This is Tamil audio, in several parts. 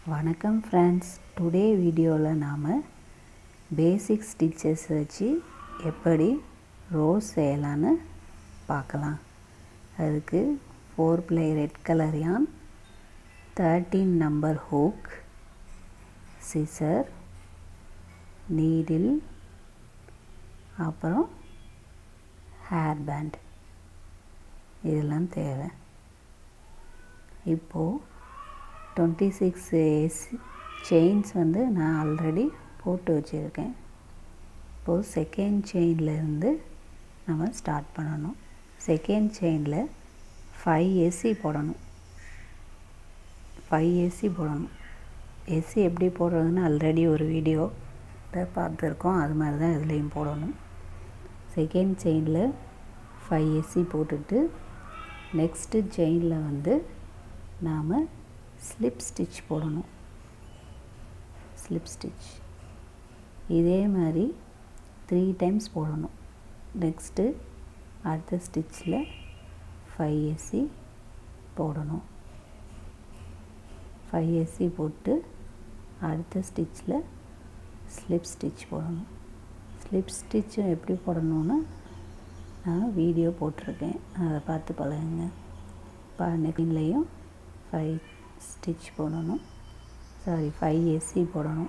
வணக்கம் ஃப்ரெண்ட்ஸ் டுடே வீடியோவில் நாம் பேசிக் ஸ்டிச்சஸ் வச்சு எப்படி ரோஸ் செய்யலான்னு பார்க்கலாம் அதுக்கு four ply red colour yarn thirteen number hook scissor needle அப்புறம் ஹேர் பேண்ட் இதெல்லாம் தேவை இப்போது டுவெண்ட்டி சிக்ஸ் செயின்ஸ் வந்து நான் ஆல்ரெடி போட்டு வச்சுருக்கேன் இப்போது செகண்ட் செயின்லேருந்து நம்ம ஸ்டார்ட் பண்ணணும் செகண்ட் செயினில் ஃபைவ் ஏசி போடணும் ஃபைவ் ஏசி போடணும் ஏசி எப்படி போடுறதுன்னு ஆல்ரெடி ஒரு வீடியோ பார்த்துருக்கோம் அது மாதிரி தான் இதுலேயும் போடணும் செகண்ட் செயினில் ஃபைவ் ஏசி போட்டுட்டு நெக்ஸ்ட்டு செயினில் வந்து நாம் ஸ்லிப் ஸ்டிச் போடணும் ஸ்லிப் ஸ்டிச் இதே மாதிரி த்ரீ டைம்ஸ் போடணும் நெக்ஸ்ட்டு அடுத்த ஸ்டிச்சில் ஃபைவ் ஏசி போடணும் ஃபைவ் ஏசி போட்டு அடுத்த ஸ்டிச்சில் ஸ்லிப் ஸ்டிச் போடணும் ஸ்லிப் ஸ்டிச்சும் எப்படி போடணும்னு நான் வீடியோ போட்டிருக்கேன் அதை பார்த்து பழகுங்க பா நெக்கின்லேயும் ஃபைவ் ஸ்டிச் போடணும் சாரி ஃபைவ் ஏசி போடணும்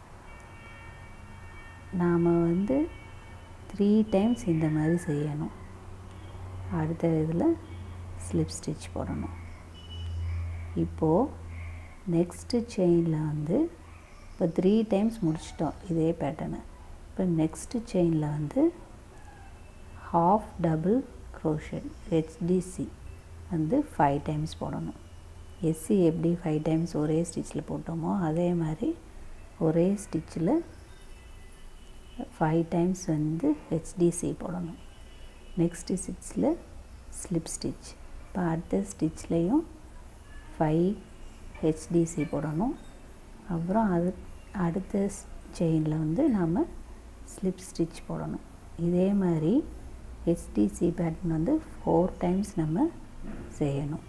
நாம் வந்து த்ரீ டைம்ஸ் இந்த மாதிரி செய்யணும் அடுத்த இதில் ஸ்லிப் ஸ்டிச் போடணும் இப்போது நெக்ஸ்ட்டு செயினில் வந்து இப்போ த்ரீ டைம்ஸ் முடிச்சிட்டோம் இதே பேட்டர்னை இப்போ நெக்ஸ்ட்டு செயினில் வந்து ஹாஃப் டபுள் க்ரோஷட் ஹெச்டிசி வந்து ஃபைவ் டைம்ஸ் போடணும் எஸ்சி எப்படி ஃபைவ் டைம்ஸ் ஒரே ஸ்டிச்சில் போட்டோமோ அதே மாதிரி ஒரே ஸ்டிச்சில் ஃபைவ் டைம்ஸ் வந்து ஹெச்டிசி போடணும் நெக்ஸ்ட்டு ஸ்டிச்சில் ஸ்லிப் ஸ்டிச் இப்போ அடுத்த ஸ்டிச்லேயும் ஃபைவ் ஹெச்டிசி போடணும் அப்புறம் அது அடுத்த செயினில் வந்து நாம் ஸ்லிப் ஸ்டிச் போடணும் இதே மாதிரி ஹெச்டிசி பேட்டர்ன் வந்து ஃபோர் டைம்ஸ் நம்ம செய்யணும்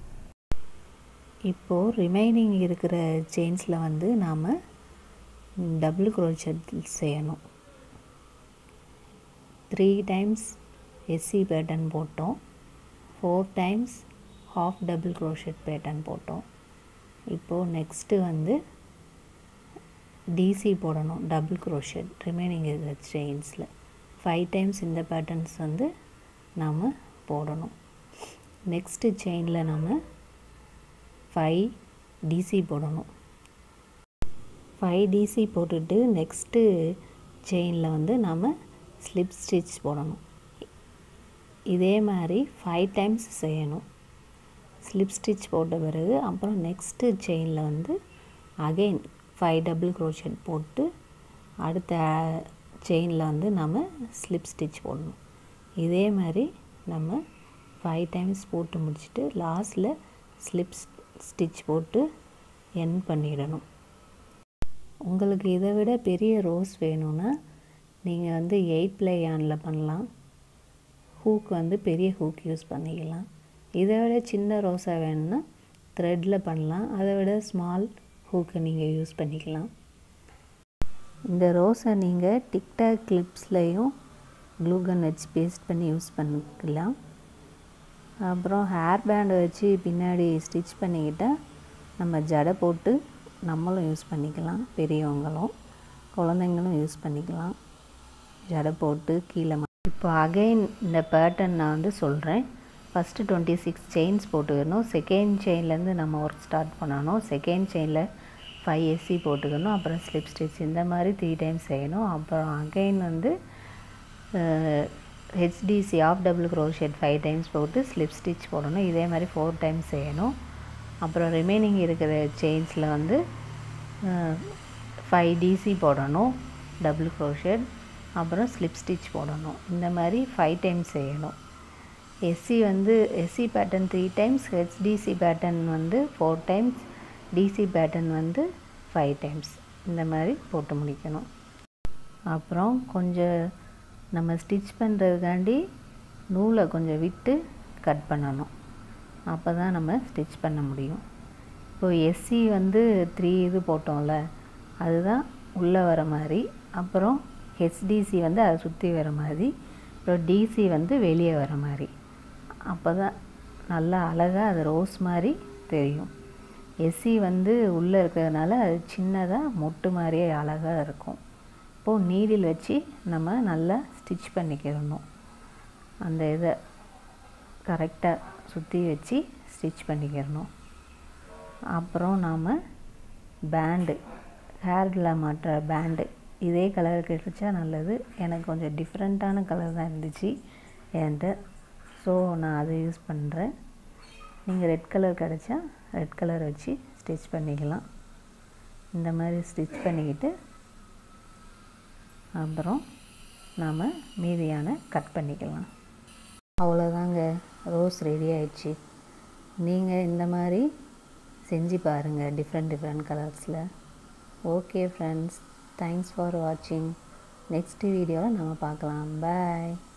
இப்போது ரிமைனிங் இருக்கிற செயின்ஸில் வந்து நாம் டபுள் க்ரோச்சட் செய்யணும் த்ரீ டைம்ஸ் எஸ்சி பேட்டர்ன் போட்டோம் four times half double crochet pattern போட்டோம் இப்போது நெக்ஸ்ட்டு வந்து டிசி போடணும் டபுள் க்ரோஷட் ரிமைனிங் இருக்கிற செயின்ஸில் ஃபைவ் டைம்ஸ் இந்த பேட்டர்ன்ஸ் வந்து நாம் போடணும் நெக்ஸ்ட்டு செயினில் நம்ம ஃபைவ் டிசி போடணும் ஃபைவ் டிசி போட்டுட்டு நெக்ஸ்ட்டு செயினில் வந்து நம்ம ஸ்லிப் ஸ்டிச் போடணும் இதே மாதிரி ஃபைவ் டைம்ஸ் செய்யணும் ஸ்லிப் ஸ்டிச் போட்ட பிறகு அப்புறம் நெக்ஸ்ட்டு செயினில் வந்து அகெயின் ஃபைவ் டபுள் க்ரோஷட் போட்டு அடுத்த செயினில் வந்து நம்ம ஸ்லிப் ஸ்டிச் போடணும் இதே மாதிரி நம்ம ஃபைவ் டைம்ஸ் போட்டு முடிச்சுட்டு லாஸ்ட்டில் ஸ்லிப் ஸ்டிச் போட்டு என் பண்ணிடணும் உங்களுக்கு இதை விட பெரிய ரோஸ் வேணும்னா நீங்கள் வந்து எயிட் ப்ளை யானில் பண்ணலாம் ஹூக் வந்து பெரிய ஹூக் யூஸ் பண்ணிக்கலாம் இதை விட சின்ன ரோஸாக வேணும்னா த்ரெட்டில் பண்ணலாம் அதை விட ஸ்மால் ஹூக்கை நீங்கள் யூஸ் பண்ணிக்கலாம் இந்த ரோஸை நீங்கள் டிக்டாக் கிளிப்ஸ்லேயும் க்ளூகன் வச்சு பேஸ்ட் பண்ணி யூஸ் பண்ணிக்கலாம் அப்புறம் ஹேர் பேண்டை வச்சு பின்னாடி ஸ்டிச் பண்ணிக்கிட்டால் நம்ம ஜடை போட்டு நம்மளும் யூஸ் பண்ணிக்கலாம் பெரியவங்களும் குழந்தைங்களும் யூஸ் பண்ணிக்கலாம் ஜடை போட்டு கீழே இப்போ அகைன் இந்த பேட்டர்ன் நான் வந்து சொல்கிறேன் ஃபஸ்ட்டு டுவெண்ட்டி சிக்ஸ் செயின்ஸ் போட்டுக்கணும் செகண்ட் செயின்லேருந்து நம்ம ஒர்க் ஸ்டார்ட் பண்ணணும் செகண்ட் செயினில் ஃபைவ் எஸ்சி போட்டுக்கணும் அப்புறம் ஸ்லிப் ஸ்டிச் இந்த மாதிரி த்ரீ டைம்ஸ் செய்யணும் அப்புறம் அகைன் வந்து HDC half double crochet five times போட்டு ஸ்லிப் ஸ்டிச் போடணும் இதே மாதிரி ஃபோர் டைம்ஸ் செய்யணும் அப்புறம் ரிமைனிங் இருக்கிற செயின்ஸில் வந்து ஃபைவ் டிசி போடணும் டபுள் க்ரோஷெட் அப்புறம் ஸ்லிப் ஸ்டிச் போடணும் இந்த மாதிரி ஃபைவ் டைம்ஸ் செய்யணும் எஸ்சி வந்து SC pattern three times HDC pattern வந்து ஃபோர் டைம்ஸ் டிசி பேட்டர்ன் வந்து ஃபைவ் டைம்ஸ் இந்த மாதிரி போட்டு முடிக்கணும் அப்புறம் கொஞ்சம் நம்ம ஸ்டிச் பண்ணுறதுக்காண்டி நூலை கொஞ்சம் விட்டு கட் பண்ணணும் அப்போ தான் நம்ம ஸ்டிச் பண்ண முடியும் இப்போது எஸ்சி வந்து த்ரீ இது போட்டோம்ல அதுதான் உள்ளே வர மாதிரி அப்புறம் ஹெச்டிசி வந்து அதை சுற்றி வர மாதிரி அப்புறம் டிசி வந்து வெளியே வர மாதிரி அப்போ தான் நல்லா அழகாக அது ரோஸ் மாதிரி தெரியும் எஸ்சி வந்து உள்ளே இருக்கிறதுனால அது சின்னதாக மொட்டு மாதிரியே அழகாக இருக்கும் இப்போது நீடில் வச்சு நம்ம நல்லா ஸ்டிச் பண்ணிக்கிறணும் அந்த இதை கரெக்டாக சுற்றி வச்சு ஸ்டிச் பண்ணிக்கிறணும் அப்புறம் நாம் பேண்டு ஹேரில் மாட்டுற பேண்டு இதே கலர் கிடைச்சா நல்லது எனக்கு கொஞ்சம் டிஃப்ரெண்ட்டான கலர் தான் இருந்துச்சு என்கிட்ட ஸோ நான் அதை யூஸ் பண்ணுறேன் நீங்கள் ரெட் கலர் கிடச்சா ரெட் கலர் வச்சு ஸ்டிச் பண்ணிக்கலாம் இந்த மாதிரி ஸ்டிச் பண்ணிக்கிட்டு அப்புறம் நாம் மீதியான கட் பண்ணிக்கலாம் அவ்வளோதாங்க ரோஸ் ரெடி ஆயிடுச்சு நீங்கள் இந்த மாதிரி செஞ்சு பாருங்கள் டிஃப்ரெண்ட் டிஃப்ரெண்ட் கலர்ஸில் ஓகே ஃப்ரெண்ட்ஸ் தேங்க்ஸ் ஃபார் வாட்சிங் நெக்ஸ்ட் வீடியோவில் நம்ம பார்க்கலாம் பாய்